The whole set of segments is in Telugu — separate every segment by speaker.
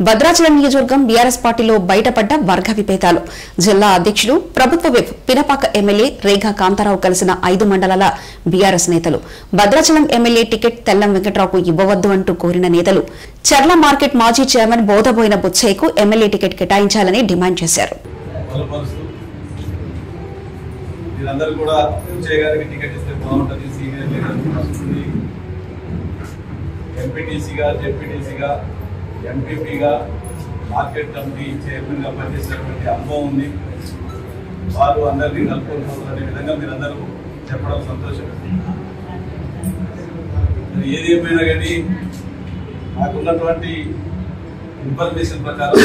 Speaker 1: భద్రాచలం నియోజకవర్గం బీఆర్ఎస్ పార్టీలో బయటపడ్డ వర్గ విభేదాలు జిల్లా అధ్యక్షులు ప్రభుత్వ విప్ పినపాక ఎమ్మెల్యే రేఖా కాంతారావు కలిసిన ఐదు మండలాల బీఆర్ఎస్ నేతలు భద్రాచలం ఎమ్మెల్యే టికెట్ తెల్లం వెంకట్రావుకు ఇవ్వవద్దు అంటూ కోరిన నేతలు చర్ల మార్కెట్ మాజీ చైర్మన్ బోధబోయిన బుచ్చయ్యకు ఎమ్మెల్యే టికెట్ కేటాయించాలని డిమాండ్ చేశారు
Speaker 2: బలపరుస్తూ మీరందరూ కూడా విజయ్ గారికి టికెట్ ఇస్తే బాగుంటుంది సీనియర్ లీడర్ వస్తుంది ఎంపీటీసీగా జెడ్పీటీసీగా ఎంపీపీగా మార్కెట్ కమిటీ చైర్మన్గా పనిచేసినటువంటి అనుభవం ఉంది వారు అందరినీ కలుపుకోవాలనే విధంగా మీరందరూ చెప్పడం సంతోషం మరి ఏది ఏమైనా కానీ నాకున్నటువంటి ఇన్ఫర్మేషన్ ప్రకారం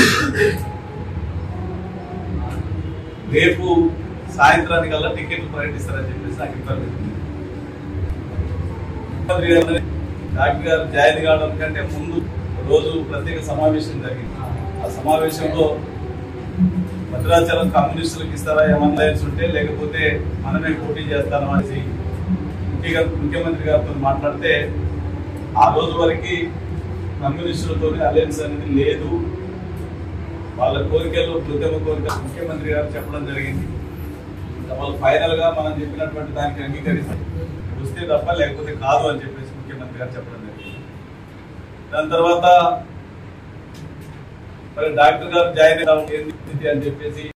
Speaker 2: రేపు సాయంత్రానికల్లా టికెట్లు ప్రకటిస్తారని చెప్పేసి నాకు ఇన్ఫర్మేషన్ ఉంది. ముఖ్యమంత్రి గారు డాక్టర్ గారు జాయిన్ కావడం కంటే ముందు రోజు ప్రత్యేక సమావేశం జరిగింది ఆ సమావేశంలో భద్రాచలం కమ్యూనిస్టులకు ఇస్తారా ఏమన్నా లైన్స్ ఉంటే లేకపోతే మనమే పోటీ చేస్తాను అనేసి ముఖ్యంగా ముఖ్యమంత్రి గారితో మాట్లాడితే ఆ రోజు వరకు కమ్యూనిస్టులతో అలయన్స్ అనేది లేదు వాళ్ళ కోరికలు ఉద్యమ కోరిక ముఖ్యమంత్రి గారు చెప్పడం జరిగింది ఇంకా వాళ్ళు ఫైనల్ గా మనం చెప్పినటువంటి దానికి అంగీకరిస్తే వస్తే తప్ప లేకపోతే కాదు అని చెప్పేసి ముఖ్యమంత్రి గారు చెప్పడం జరిగింది దాని తర్వాత మరి డాక్టర్ గారు జాయిన్ అవ్వడం ఏంది స్థితి అని చెప్పేసి